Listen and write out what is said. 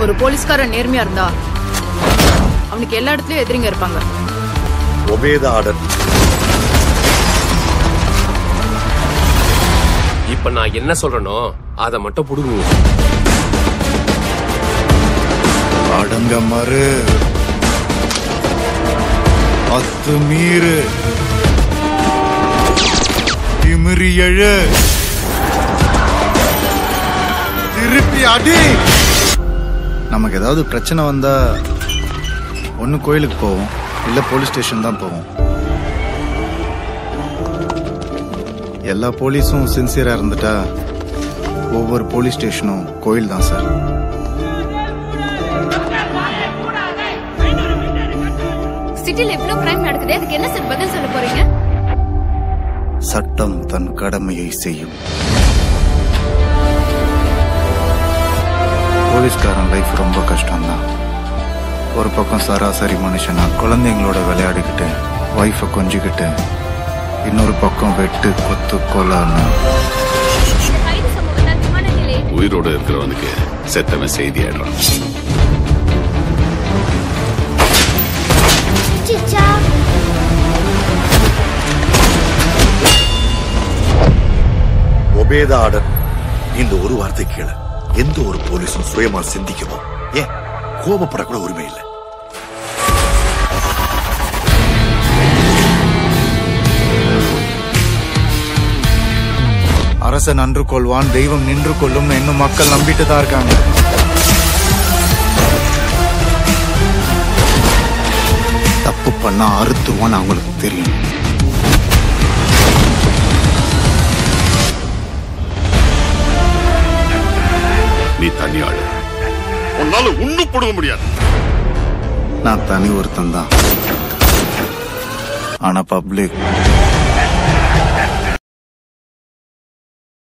ஒரு போலீஸ்காரன் நேர்மையா இருந்தா அவனுக்கு எல்லா இடத்துலயும் எதிரிங்க இருப்பாங்க ஒபே த ஆர்டர் இப்ப நான் என்ன சொல்றேனோ அதை மட்டும் புடுங்க அடங்க மறு அத்து மீறு திமிரி எழு திருப்பி அடி நமக்கு ஏதாவது பிரச்சனை வந்தா ஒன்று கோயிலுக்கு போவோம் இல்லை போலீஸ் ஸ்டேஷன் தான் போவோம் எல்லா போலீஸும் சின்சியராக இருந்துட்டா ஒவ்வொரு போலீஸ் ஸ்டேஷனும் கோயில் தான் சார் சிட்டில இவ்ளோ கிரைம் நடக்குது அதுக்கு என்ன சார் பதில் சொல்ல போறீங்க சட்டம் தன் கடமையை செய்யும் போலீஸ்காரன் லைஃப் ரொம்ப கஷ்டம்தான் ஒரு பக்கம் சராசரி மனுஷனா குழந்தைங்களோட விளையாடிக்கிட்டு ஒய்ஃபை கொஞ்சிக்கிட்டு இன்னொரு பக்கம் வெட்டு கொத்து கொலான்னு இந்த கைது சம்பவம் தான் விமான நிலையம் உயிரோட இருக்கிறவனுக்கு செத்தவன் செய்தி ஆயிடுறான் ஒபே த ஆர்டர் இந்த ஒரு வார்த்தை கீழே எந்த ஒரு போலீஸும் சுயமா சிந்திக்கவோ ஏன் கோபப்படக்கூட உரிமை இல்லை அரசன் அன்று கொள்வான் தெய்வம் நின்று கொள்ளும்னு இன்னும் மக்கள் நம்பிட்டு தான் இருக்காங்க தப்பு பண்ணா அறுத்துருவான்னு அவங்களுக்கு தெரியும் நீ தனியாள் உன்னால ஒண்ணும் போட முடியாது நான் தனி ஒருத்தன் தான் ஆனா பப்ளிக்